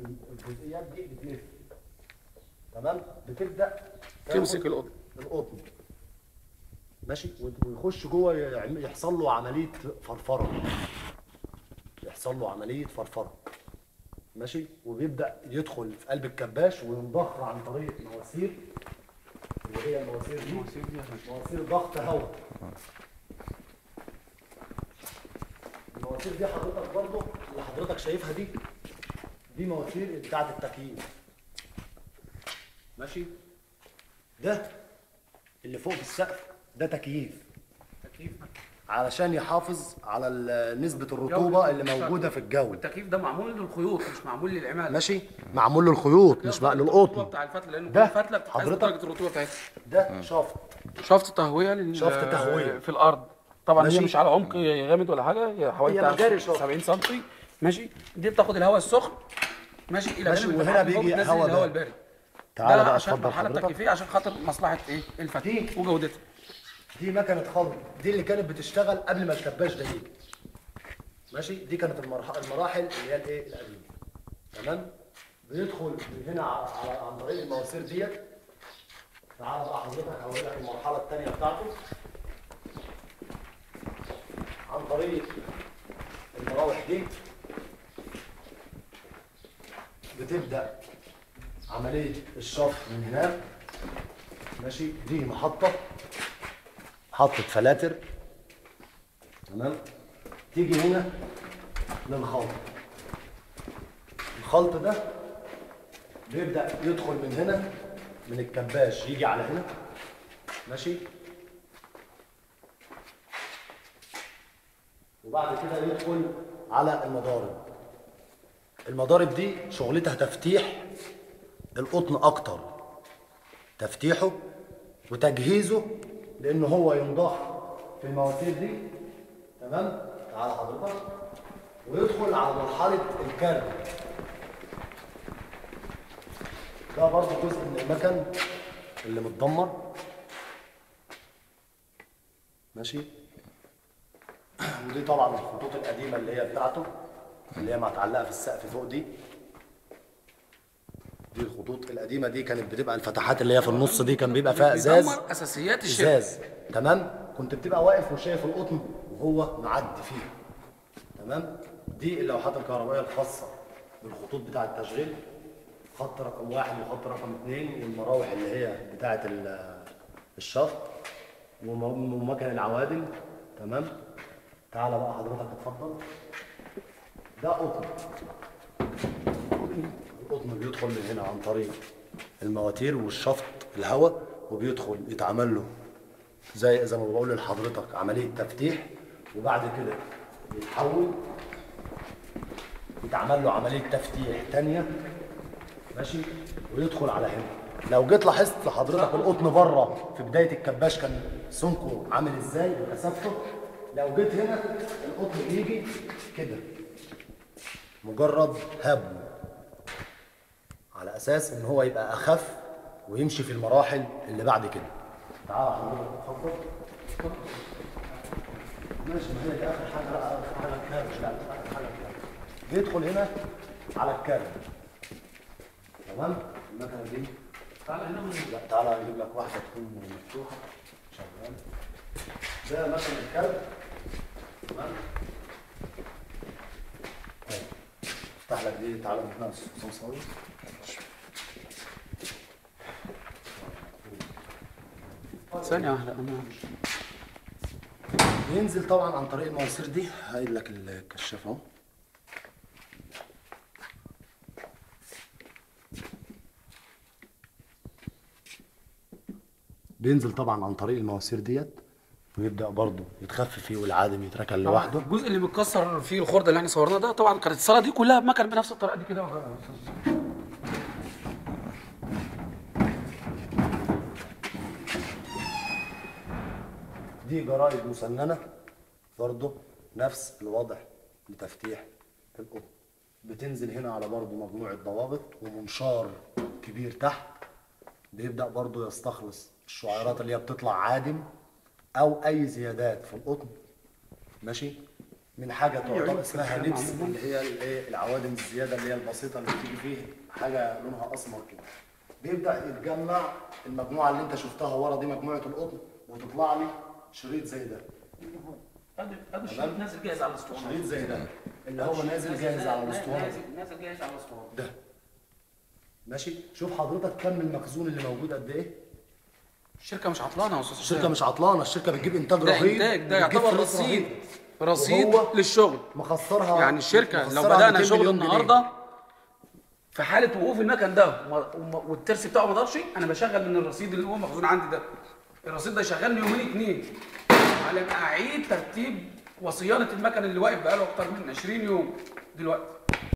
الجزئيات دي بتلف تمام بتبدا تمسك تاخد القطن القطن ماشي ويخش جوه يعم- يحصل له عمليه فرفره يحصل له عمليه فرفره ماشي وبيبدا يدخل في قلب الكباش وينضخ عن طريق مواسير اللي هي المواسير دي مواسير ضغط هواء المواسير دي حضرتك برضه اللي حضرتك شايفها دي دي مواسير بتاعت التكييف ماشي ده اللي فوق في السقف ده تكييف التكييف علشان يحافظ على ال- نسبة الرطوبة اللي موجودة في الجو والتكييف ده معمول للخيوط مش معمول للعماله ماشي معمول له الخيوط مش بقى الرطوبة للقطن بتاع الفتله لانه ده كل فتله بتتقاس حضرتك- درجه الرطوبه بتاعتها ده شافط شفط تهويه لل... شفط تهوية. في الارض طبعا ماشي. هي مش على عمق جامد ولا حاجه هي حوالي هي بتاع مجاري شفط. 70 سم ماشي دي بتاخد الهواء السخن ماشي الى ماشي، جانب وهنا الفتحات اللي فوق بيجي بتنزل هواء الهواء بارد. البارد تعالى ده بقى عشان اتفضل مرحله حضرتك تكييفيه عشان خاطر مصلحه ايه الفتحه دي. وجودتها دي مكنة خلط دي اللي كانت بتشتغل قبل ما الكباش ده يجي ماشي دي كانت المرح- المراحل اللي هي الايه القديمة تمام بيدخل من هنا ع- على عن طريق المواسير ديت تعالى بقى حضرتك هوري لك المرحلة الثانية بتاعته عن طريق المراوح دي بتبدأ عملية الشفط من هناك ماشي دي محطة محطة فلاتر تمام تيجي هنا للخلط الخلط ده بيبدأ يدخل من هنا من الكباش يجي على هنا ماشي وبعد كده يدخل على المضارب المضارب دي شغلتها تفتيح القطن اكتر تفتيحه وتجهيزه لان هو ينضخ في المواسير دي تمام تعالى حضرتك ويدخل على مرحله الكرب ده برضه جزء من المكن اللي متدمر ماشي ودي طبعا الخطوط القديمه اللي هي بتاعته اللي هي متعلقه في السقف فوق دي دي الخطوط القديمه دي كانت بتبقى الفتحات اللي هي في النص دي كان بيبقى فيها ازاز بيدمر اساسيات الشركه ازاز تمام كنت بتبقى واقف وشايف القطن وهو معدي فيه تمام دي اللوحات الكهربائيه الخاصه بالخطوط بتاع التشغيل خط رقم واحد وخط رقم اثنين والمراوح اللي هي بتاعه ال- الشفط وم- ومكن العوادل تمام تعالى بقى حضرتك اتفضل ده قطن القطن بيدخل من هنا عن طريق المواتير والشفط الهواء وبيدخل يتعمل له زي زي ما بقول لحضرتك عمليه تفتيح وبعد كده يتحول يتعمل له عمليه تفتيح تانية ماشي ويدخل على هنا لو جيت لاحظت لحضرتك القطن بره في بدايه الكباش كان سمكه عامل ازاي وكثافته لو جيت هنا القطن بيجي كده مجرد هبو على اساس ان هو يبقى اخف ويمشي في المراحل اللي بعد كده تعال حضرتك اتفضل ماشي ما هي دي اخر حاجه بقى اخر حاجه الكارج لا اخر حاجه الكارج بيدخل هنا على الكارج تمام المكنه دي تعالى هنا من لا تعالى اجيب لك واحده تكون مفتوحه شغال ده مثلا الكلب تمام طيب افتح لك دي تعالى من هنا صوصاوي ثانيه واحده انا ينزل طبعا عن طريق المواسير دي هقول لك الكشاف اهو بينزل طبعا عن طريق المواسير ديت ويبدا برضه يتخفف فيه والعادم يتركن لوحده الجزء اللي متكسر فيه الخرده اللي احنا صورناها ده طبعا كانت الصاله دي كلها بمكن بنفس الطريقه دي كده دي جرايد مسننه برضه نفس الوضع لتفتيح القطن بتنزل هنا على برضه مجموعه ضوابط ومنشار كبير تحت بيبدا برضه يستخلص الشعيرات اللي هي بتطلع عادم او اي زيادات في القطن ماشي من حاجه تعتبر عيوب اسمها في الكلام نبس عموماً. اللي هي الايه العوادم الزياده اللي هي البسيطه اللي بتيجي فيه حاجه لونها اسمر كده بيبدا يتجمع المجموعه اللي انت شفتها ورا دي مجموعه القطن وتطلع لي شريط زي ده ادي ادي الشريط نازل جاهز على الاسطوانه شريط زي ده اللي هو نازل جاهز على الاسطوانه نازل نازل جاهز على الاسطوانه ده ماشي شوف حضرتك كم المخزون اللي موجود قد ايه الشركه مش عطلانه يا استاذ الشركه حسام. مش عطلانه الشركه بتجيب انتاج ده رهيب انتاج ده وبتجيب يعتبر فلوس رصيد رهيبة. رصيد وهو للشغل مخسرها يعني الشركه لو مخسرها بدانا 200 شغل مليون جنيه. النهارده في حاله وقوف المكن ده وما- وما- والترس بتاعه ما ضافش انا بشغل من الرصيد اللي هو مخزون عندي ده الرصيد ده يشغلني يومين اتنين على ما اعيد ترتيب وصيانه المكن اللي واقف بقاله اكتر من 20 يوم دلوقتي